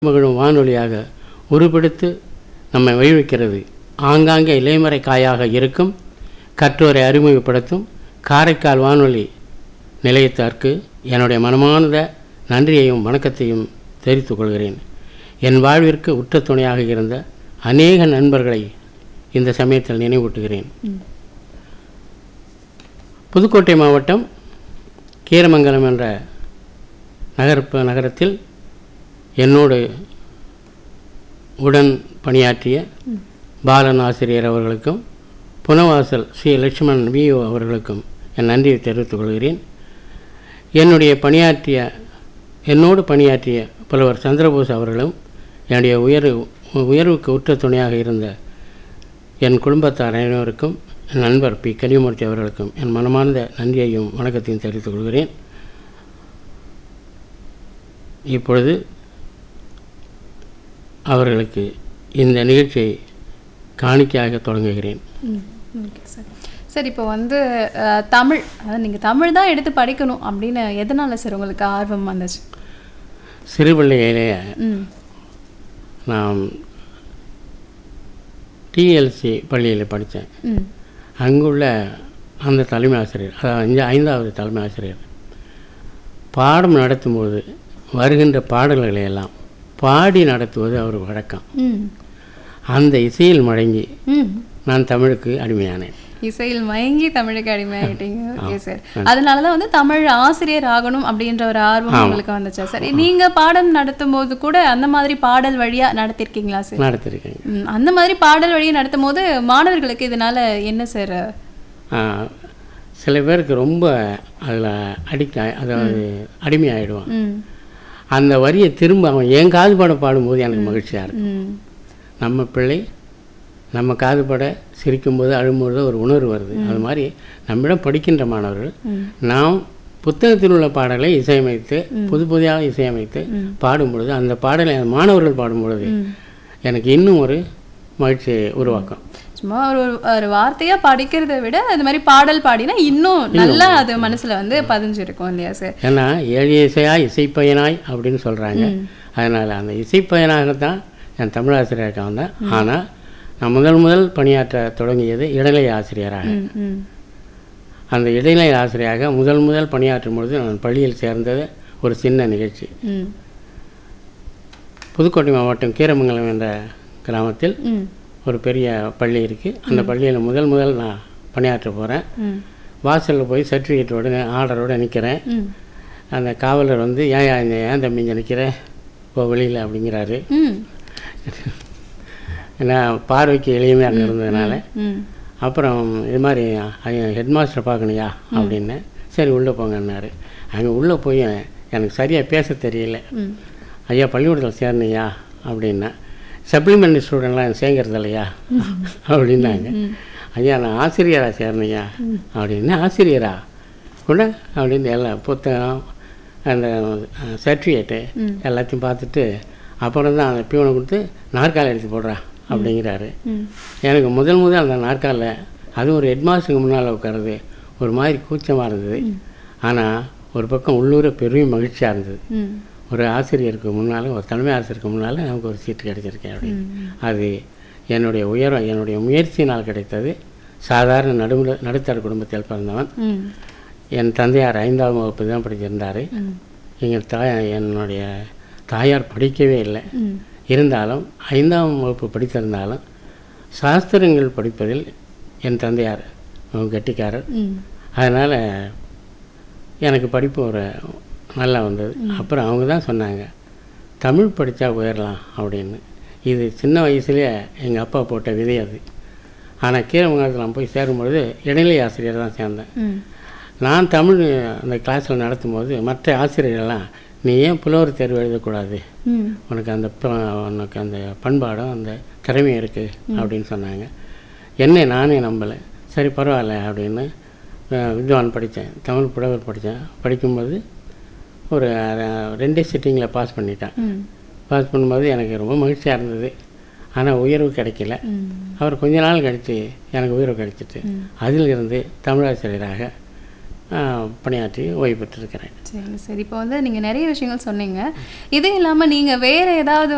மகிழும் வானொலியாக உருப்பெடுத்து நம்மை வழிவைக்கிறது ஆங்காங்கே இலைமறை காயாக இருக்கும் கற்றோரை அறிமுகப்படுத்தும் காரைக்கால் வானொலி நிலையத்தார்க்கு என்னுடைய மனமார்ந்த நன்றியையும் வணக்கத்தையும் தெரிவித்துக் கொள்கிறேன் என் வாழ்விற்கு உற்ற துணையாக இருந்த அநேக நண்பர்களை இந்த சமயத்தில் நினைவூட்டுகிறேன் புதுக்கோட்டை மாவட்டம் கீரமங்கலம் என்ற நகர்ப்ப நகரத்தில் என்னோடு உடன் பணியாற்றிய பாலன் ஆசிரியர் அவர்களுக்கும் புனவாசல் ஸ்ரீ லட்சுமணன் விஓ அவர்களுக்கும் என் நன்றியை தெரிவித்துக் கொள்கிறேன் என்னுடைய பணியாற்றிய என்னோடு பணியாற்றிய புலவர் சந்திரபோஸ் அவர்களும் என்னுடைய உயர்வு உயர்வுக்கு உற்ற துணையாக இருந்த என் குடும்பத்தார் அனைவருக்கும் என் நண்பர் பி கலிமூர்த்தி அவர்களுக்கும் என் மனமார்ந்த நன்றியையும் வணக்கத்தையும் தெரிவித்துக் கொள்கிறேன் இப்பொழுது அவர்களுக்கு இந்த நிகழ்ச்சியை காணிக்கையாக தொடங்குகிறேன் ம் ஓகே சார் சார் இப்போ வந்து அஹ், தமிழ் அதாவது நீங்கள் தமிழ் தான் எடுத்து படிக்கணும் அப்படின்னு எதனால சார் உங்களுக்கு ஆர்வம் வந்துச்சு சிறுபிள்ளையிலேயே ம் நான் டிஎல்சி பள்ளியில் படித்தேன் ம் அங்குள்ள அந்த தலைமை ஆசிரியர் அதாவது அஞ்சு ஐந்தாவது தலைமை ஆசிரியர் பாடம் நடத்தும்போது வருகின்ற பாடல்களை எல்லாம் பாடி நடத்துவது அவர் வழக்கம் ம் அந்த இசையில் முழங்கி ம் நான் தமிழுக்கு அடிமையானேன் இசையில் மயங்கி தமிழுக்கு அடிமையாயிட்டீங்க ஓகே சார் அதனால தான் வந்து தமிழ் ஆசிரியர் ஆகணும் அப்படின்ற ஒரு ஆர்வம் உங்களுக்கு வந்துச்சா சார் நீங்க பாடம் நடத்தும் போது கூட அந்த மாதிரி பாடல் வழியா நடத்திருக்கீங்களா சார் நடத்திருக்கேன் ம், அந்த மாதிரி பாடல் வழியா நடத்தும் போது மாணவர்களுக்கு இதனால என்ன சார் ஆ, சில பேருக்கு ரொம்ப அதில் அடிக்ட் ஆகி அதாவது அடிமையாயிடுவான் ம் அந்த வரியை திரும்ப அவன் என் காது பாட பாடும்போது எனக்கு மகிழ்ச்சியாக இருக்கும் ம் நம்ம பிள்ளை நம்ம காது பட சிரிக்கும்போது அழும்போது ஒரு உணர்வு வருது அது மாதிரி நம்மிடம் படிக்கின்ற மாணவர்கள் ம். நாம் புத்தகத்தில் உள்ள பாடலை இசையமைத்து புது புதிதாக இசையமைத்து பாடும் பொழுது அந்த பாடலை அந்த மாணவர்கள் பாடும் பொழுது எனக்கு இன்னும் ஒரு மகிழ்ச்சியை உருவாக்கும் சும்மா ஒரு ஒரு வார்த்தையா படிக்கிறதை விட அது மாதிரி பாடல் பாடினா இன்னும் நல்லா அது மனசுல வந்து பதிஞ்சிருக்கும் இல்லையா சார் ஏன்னா ஏழு இசையாய் இசைப்பயனாய் அப்படின்னு சொல்கிறாங்க அதனால் அந்த இசைப்பயனாகத்தான் என் தமிழாசிரியராக வந்தேன் ஆனால் நான் முதல் முதல் பணியாற்ற தொடங்கியது இடைநிலை ஆசிரியராக ம் ம் அந்த இடைநிலை ஆசிரியராக முதல் முதல் பணியாற்றும் பொழுது நான் பள்ளியில் சேர்ந்தது ஒரு சின்ன நிகழ்ச்சி ம் புதுக்கோட்டை மாவட்டம் கீரமங்கலம் என்ற கிராமத்தில் ம் ஒரு பெரிய பள்ளி இருக்குது அந்த பள்ளியில் முதல் முதல் நான் பணியாற்ற போகிறேன் ம் வாசலில் போய் சர்டிஃபிகேட்டோட ஆர்டரோடு நிற்கிறேன் ம் அந்த காவலர் வந்து ஏன் இந்த ஏன் தம்பி இங்கே நிற்கிற இப்போ வெளியில் அப்படிங்கிறாரு ம் ஏன்னா பார்வைக்கு எளிமையாக இருந்ததுனால ம் அப்புறம் இது மாதிரி ஹெட் மாஸ்டர் பார்க்கணுயா அப்படின்னு சரி உள்ளே போங்கன்னாரு அங்கே உள்ளே போய் எனக்கு சரியாக பேச தெரியல ம் ஐயா பள்ளிக்கூடத்தில் சேரணையா அப்படின்னா சப்ளிமெண்ட்ரி ஸ்டூடெண்ட்லாம் சேர்க்கறது இல்லையா அப்படின்னாங்க ஐயா நான் ஆசிரியராக சேரணையா அப்படின்னு ஆசிரியரா கூட அப்படின்னு எல்லாம் புத்தகம் அந்த சர்டிஃபிகேட்டு எல்லாத்தையும் பார்த்துட்டு அப்புறம் தான் அந்த பியூனை கொடுத்து நாற்காலி எடுத்து போடுறா அப்படிங்கிறாரு ம் எனக்கு முதல் முதல் அந்த நாற்காலில் அது ஒரு ஹெட்மாஸ்டருக்கு முன்னால் உட்காருது ஒரு மாதிரி கூச்சமாக இருந்தது ஆனால் ஒரு பக்கம் உள்ளூர பெரிய மகிழ்ச்சியாக இருந்தது ம் ஒரு ஆசிரியருக்கு முன்னால் ஒரு தலைமை ஆசிரியருக்கு முன்னால் நமக்கு ஒரு சீட்டு கிடைச்சிருக்கேன் அப்படின்னு அது என்னுடைய உயரம் என்னுடைய முயற்சியினால் கிடைத்தது சாதாரண நடுமுறை நடுத்தர குடும்பத்தில் பிறந்தவன் ம் என் தந்தையார் ஐந்தாவது வகுப்பு தான் படிச்சிருந்தார் ம் எங்கள் தாய் என்னுடைய தாயார் படிக்கவே இல்லை ம் இருந்தாலும் ஐந்தாம் வகுப்பு படித்திருந்தாலும் சாஸ்திரங்கள் படிப்பதில் என் தந்தையார் அவங்க கெட்டிக்காரர் ம் அதனால் எனக்கு படிப்பு ஒரு நல்லா வந்தது அப்புறம் அவங்க தான் சொன்னாங்க தமிழ் படித்தா உயரலாம் அப்படின்னு இது சின்ன வயசுலேயே எங்கள் அப்பா போட்ட விதை அது ஆனால் கீரமங்கலத்தில் நான் போய் சேரும்பொழுது இடைநிலை ஆசிரியர் தான் சேர்ந்தேன் ம் நான் தமிழ் அந்த கிளாஸில் நடத்தும்போது மற்ற ஆசிரியர்கள்லாம் நீ ஏன் புலவர் தேர்வு எழுதக்கூடாது ம் உனக்கு அந்த ப- உனக்கு அந்த பண்பாடும் அந்த திறமையும் இருக்குது அப்படின்னு சொன்னாங்க என்னை நானே நம்பலை சரி பரவாயில்ல அப்படின்னு அஹ், வித்வான் படித்தேன் தமிழ் புலவர் படித்தேன் படிக்கும்போது ஒரு அரை- ரெண்டே சிட்டிங்கில் பாஸ் பண்ணிட்டேன் ம் பாஸ் பண்ணும்போது எனக்கு ரொம்ப மகிழ்ச்சியாக இருந்தது ஆனால் உயர்வு கிடைக்கல ம் அவர் கொஞ்ச நாள் கழித்து எனக்கு உயர்வு கிடைச்சிட்டு அதிலிருந்து தமிழாசிரியராக ஆஹ், பணியாற்றி ஓய்வு பெற்றிருக்கிறேன் சரி சரி இப்போ வந்து நீங்கள் நிறைய விஷயங்கள் சொன்னீங்க இது இல்லாமல் நீங்கள் வேறு ஏதாவது